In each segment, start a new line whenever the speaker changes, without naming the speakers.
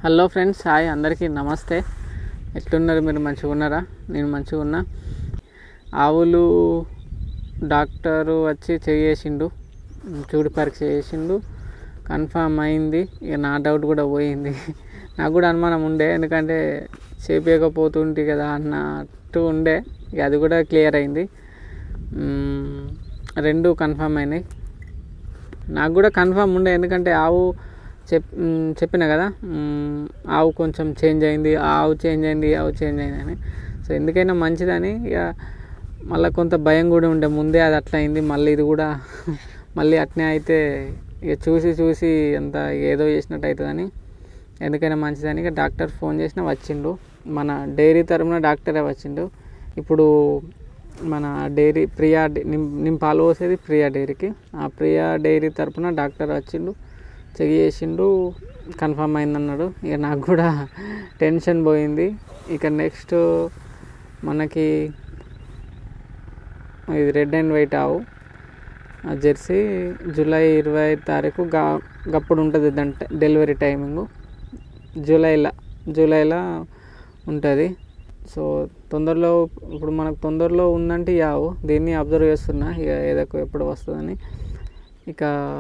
Hello friends hi అందరికీ నమస్తే ఎట్లున్నారు మీరు మంచిగా ఉన్నారా నేను మంచిగా ఉన్నా ఆవులు డాక్టరు వచ్చి చేసిండు చూడు పరీక్ష చేసిండు కన్ఫామ్ అయింది ఇక నా డౌట్ కూడా పోయింది నాకు కూడా అనుమానం ఉండే ఎందుకంటే చేపించకపోతుంటే కదా అన్నట్టు ఉండే ఇక అది కూడా క్లియర్ అయింది మ్మ్, రెండు కన్ఫామ్ అయినాయి నాకు కూడా కన్ఫామ్ ఉండే ఎందుకంటే ఆవు చెప్ మ్, చెప్పిన కదా మ్, ఆవు కొంచెం చేంజ్ అయింది ఆ ఆవు చేంజ్ అయింది ఈ ఆవు చేంజ్ అయింది అని సో ఎందుకైనా మంచిదని ఇక మళ్ళీ కొంత భయం కూడా ఉండే ముందే అది అట్లా అయింది మళ్ళీ ఇది కూడా మళ్ళీ అట్నే అయితే ఇక చూసి చూసి అంత ఏదో చేసినట్టు అవుతుందని ఎందుకైనా మంచిదని ఇక డాక్టర్ ఫోన్ చేసినా వచ్చిండు మన డైరీ తరపున డాక్టరే వచ్చిండు ఇప్పుడు మన డైరీ ప్రియా డై- నిమ్ నేను పాలు పోసేది ప్రియా డైరీకి ఆ ప్రియా డైరీ తరపున డాక్టర్ వచ్చిండు చెక్ చేసిండు కన్ఫర్మ్ అయిందన్నాడు ఇక నాకు కూడా టెన్షన్ పోయింది ఇక నెక్స్ట్ మనకి ఇది రెడ్ అండ్ వైట్ ఆవు ఆ జెర్సీ జూలై ఇరవై ఐదు తారీఖు గా గప్పుడు ఉంటుంది దాని డెలివరీ టైమింగు జూలైలో జూలైలో ఉంటుంది సో తొందరలో ఇప్పుడు మనకు తొందరలో ఉందంటే ఈ ఆవు దీన్ని అబ్జర్వ్ చేస్తున్నా ఇక ఏదో ఎప్పుడు వస్తుందని ఇక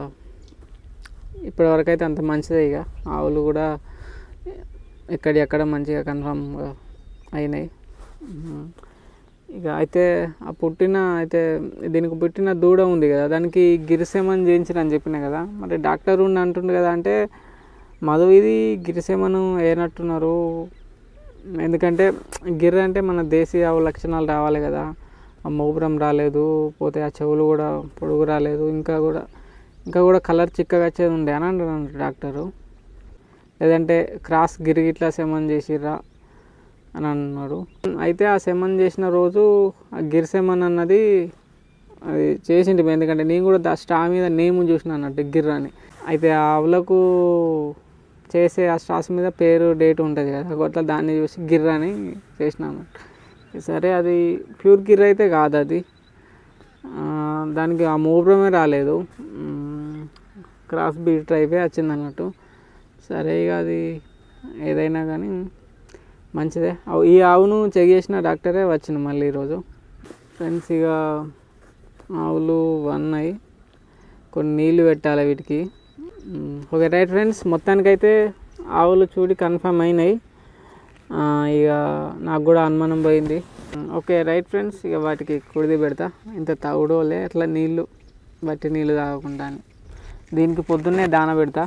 ఇప్పటివరకు అయితే అంత మంచిదే ఇక ఆవులు కూడా ఎక్కడి ఎక్కడ మంచిగా కన్ఫామ్గా అయినాయి ఉమ్. ఇక అయితే ఆ పుట్టిన అయితే దీనికి పుట్టిన దూడ ఉంది కదా దానికి గిరిసేమని చేయించిన అని చెప్పిన కదా మరి డాక్టర్ ఉండి అంటుండు కదా అంటే మధు ఇది గిరిసేమను ఏనట్టున్నారు ఎందుకంటే గిర్రె అంటే మన దేశీయ ఆవు లక్షణాలు రావాలి కదా ఆ మోపురం రాలేదు పోతే ఆ చెవులు కూడా పొడుగు రాలేదు ఇంకా కూడా ఇంకా కూడా కలర్ చిక్కగా వచ్చేది ఉండే అని అంటున్నాడు డాక్టరు లేదంటే క్రాస్ గిరిగిట్లా సెమన్ చేసిర్రా అని అన్నాడు అయితే ఆ సెమన్ చేసిన రోజు ఆ గిర్ సెమన్ అన్నది అది చేసింది ఎందుకంటే నేను కూడా దా స్టా మీద నేమ్ చూసిన అన్నట్టు గిర్ అని అయితే ఆ ఆవులకు చేసే ఆ స్టాస్ మీద పేరు డేట్ ఉంటుంది కదా అట్లా దాన్ని చూసి గిర్ అని చేసినాను సరే అది ప్యూర్ గిర్ అయితే కాదు అది ఆ, దానికి ఆ మూబ్రమే రాలేదు మ్, క్రాస్ బీట్ టైపే వచ్చింది అన్నట్టు సరే ఇక అది ఏదైనా కానీ మంచిదే అవు- ఈ ఆవును చెక్ చేసిన డాక్టరే వచ్చింది మళ్ళీ ఈరోజు ఫ్రెండ్స్ ఇక ఆవులు వన్నాయి కొన్ని నీళ్లు పెట్టాలి వీటికి మ్, ఓకే రైట్ ఫ్రెండ్స్ మొత్తానికైతే ఆవులు చూడి కన్ఫర్మ్ అయినాయి ఆ, ఇక నాకు కూడా అనుమానం పోయింది మ్, ఓకే రైట్ ఫ్రెండ్స్ ఇక వాటికి కుడిది పెడతా ఇంత తవుడోలే అట్లా నీళ్ళు బట్టి నీళ్ళు తాగకుండా అని దీనికి పొద్దున్నే దాన పెడతా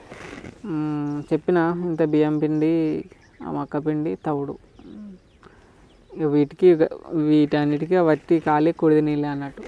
మ్, చెప్పిన ఇంత బియ్యం పిండి ఆ మక్క పిండి తవుడు ఇక వీటికి ఇక వీటన్నిటికీ వట్టి ఖాళీ కుడిది నీళ్ళే అన్నట్టు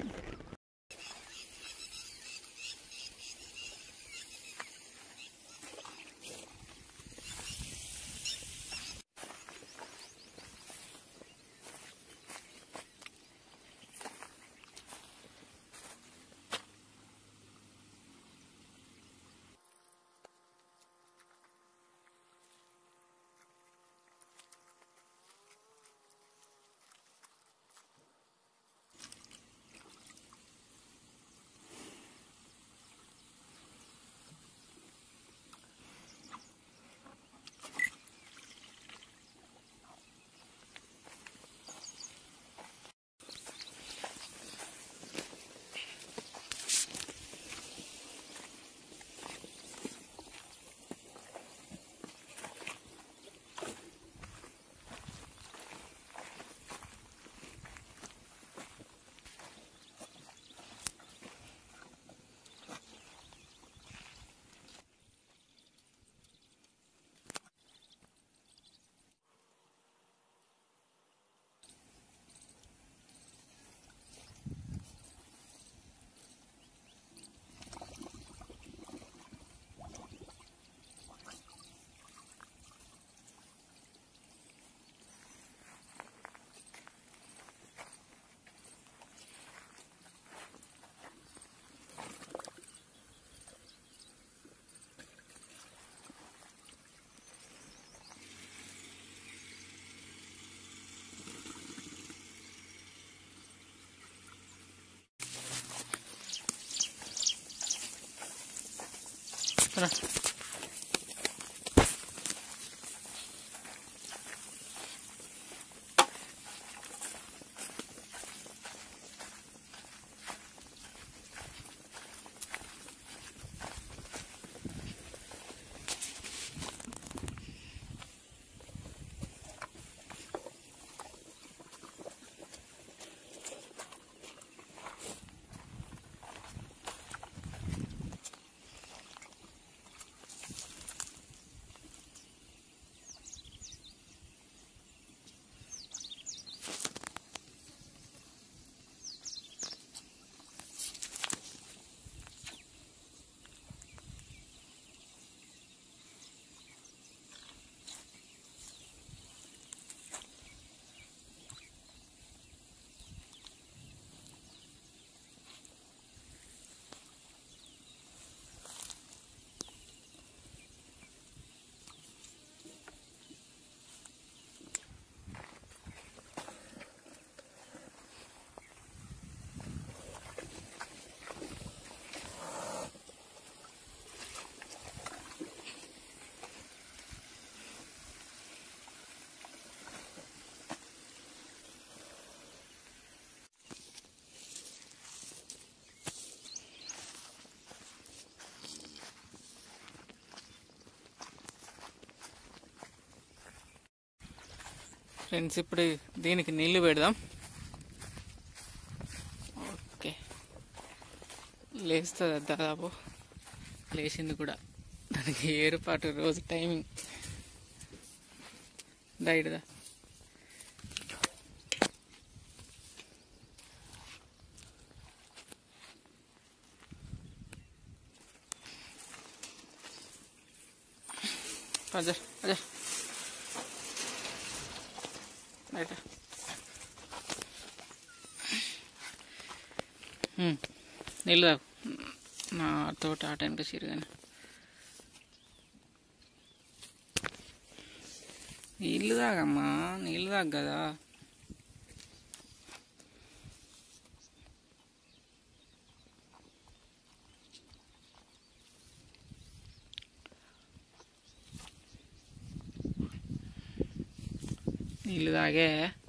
ఫ్రెండ్స్ ఇప్పుడు దీనికి నీళ్లు పెడదాం ఓకే లేస్తుంది అది దాదాపు లేచింది కూడా దానికి ఏర్పాటు రోజు టైమింగ్ డైట్దా అజా అజా బయట ఉమ్, నీళ్ళు తాగు నా తోట ఆ టైంకి సిరిగాని నీళ్ళు తాగమ్మా నీళ్ళు తాగు కదా నీళ్ళు తాగే